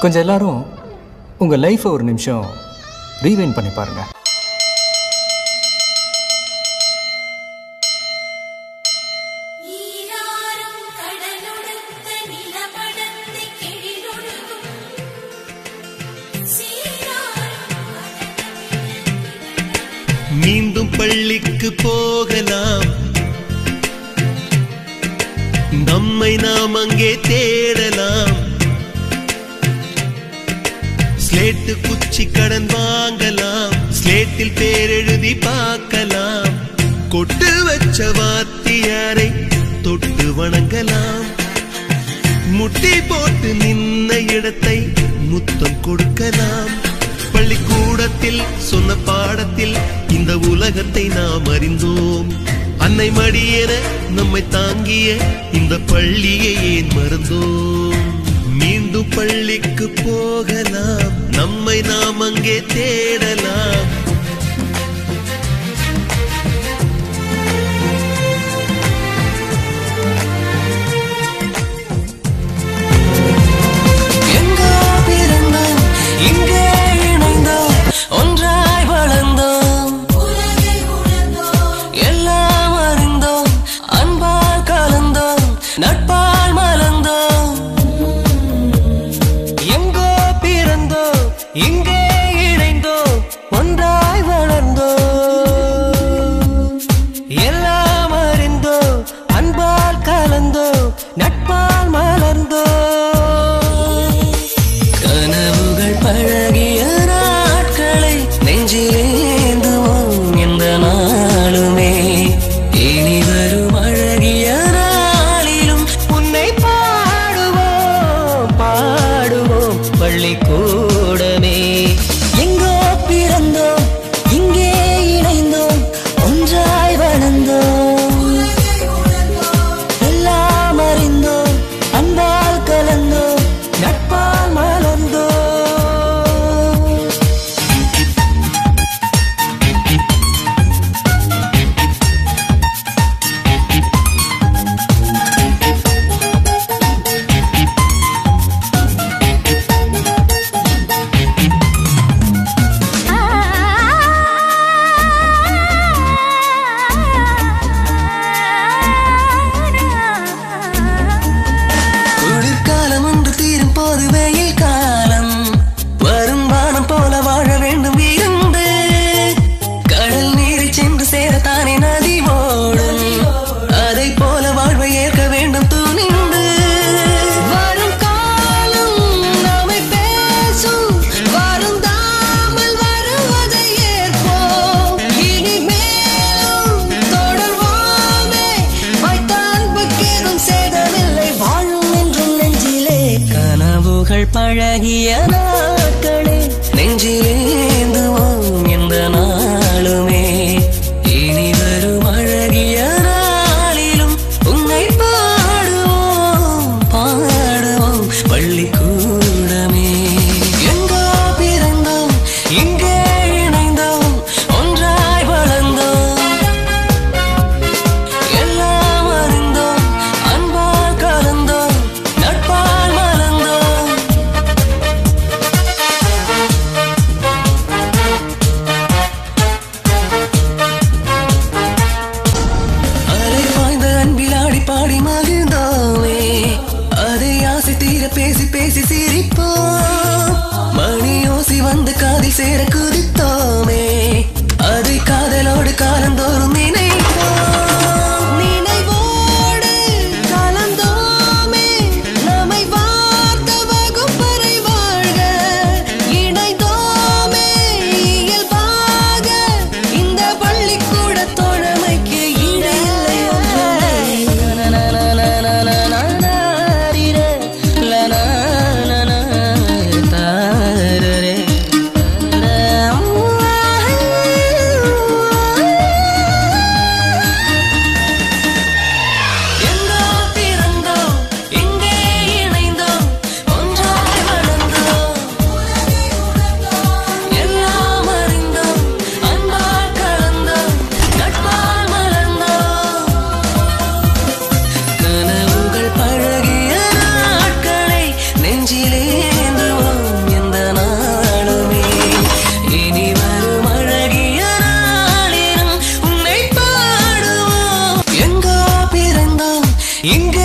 கொஞ்சம் எல்லாரும் உங்கள் லைஃப்பை ஒரு நிமிஷம் ரீவைன் பண்ணி பாருங்கள் நீராறும் கடலொடுத்த நிலமடந்தி கெழிலொழுகும் சீராறும் மீண்டும் பள்ளிக்கு போகலாம் நம்மை நாம் அங்கே தேடலாம் ஸ்லேட்டு குச்சி கடன் வாங்கலாம் ஸ்லேட்டில் பேரெழுதி பார்க்கலாம் கொட்டு வச்ச வாத்தியாரை தொட்டு வணங்கலாம் முட்டி போட்டு நின்ன இடத்தை முத்தம் கொடுக்கலாம் பள்ளிக்கூடத்தில் சொன்ன பாடத்தில் இந்த உலகத்தை நாம் அறிந்தோம் அன்னை மடியென நம்மை தாங்கிய இந்த பள்ளியை ஏன் மறந்தோம் மீண்டும் பள்ளிக்கு போகலாம் நம்மை நாம் அங்கே தேடலாம் எங்கோ பிறந்தோம் இங்கே இணைந்தோம் ஒன்றாய் வளர்ந்தோம் உலகில் உணர்ந்தோம் எல்லாம் அறிந்தோம் அன்பால் கலந்தோம் நட்பால் மலர்ந்தோம் எங்கோ பிறந்தோம் இங்கே இணைந்தோம் ஒன்றாய் வளர்ந்தோம் எல்லாம் அறிந்தோம் அன்பால் கலந்தோம் நட்பால் மலர்ந்தோம் கனவுகள் பழகிய நாட்களை நெஞ்சிலேந்துவோம் எந்த நாளுமே இனி வரும் அழகிய நாளிலும் உன்னை பாடுவோம் பாடுவோம் பள்ளிக்கூடமே எங்கோ பிறந்தோம் இங்கே இணைந்தோம் ஒன்றாய் வளர்ந்தோம் எல்லாம் அறிந்தோம் அன்பால் கலந்தோம் நட்பால் மலர்ந்தோம் குளிர்காலம் ஒன்று தீரும் போது வெயில் காலம் வரும் வானம் போல வாழ வேண்டும் இருந்து கடல் நீரை சென்று சேரத்தானே நதி ஓடும் அதை போல வாழ்வை ஏற்க வேண்டும் துணிந்து வரும் காலம் நம்மை பேசும் வருந்தாமல் வருவதை ஏற்போம் இனிமேலும் தொடர்வோமே வைத்த அன்புக்கேதும் சேதமில்லை வாழும் என்றும் நெஞ்சிலே கனவுகள் பழகிய நாட்களே நெஞ்சிலேந்துவோம் எந்த நாளுமே இனி வரும் அழகிய நாளிலும் உன்னை பாடுவோம் பாடுவோம் பள்ளிக்கூடமே எங்கோ பிறந்தோம் இங்கே இணைந்தோம் ஒன்றாய் வளர்ந்தோம் எல்லாம் அறிந்தோம் அன்பால் கலந்தோம் நட்பால் மலர்ந்தோம் அலை பாய்ந்த அன்பில் ஆடி பாடி மகிழ்ந்தோமே அதை ஆசை தீர பேசி பேசி சிரிப்போம் மணி ஓசி வந்து காதில் சேர குதித்தோமே அதை காதலோடு காலந்தோறும் நினைப்போம் நினைவோடு கலந்தோமே நம்மை வார்த்த வகுப்பறை வாழ்க இணைந்தோமே இயல்பாக இந்த பள்ளிக்கூட தோழமைக்கு இடையில்லை ஒன்றுமே இங்கே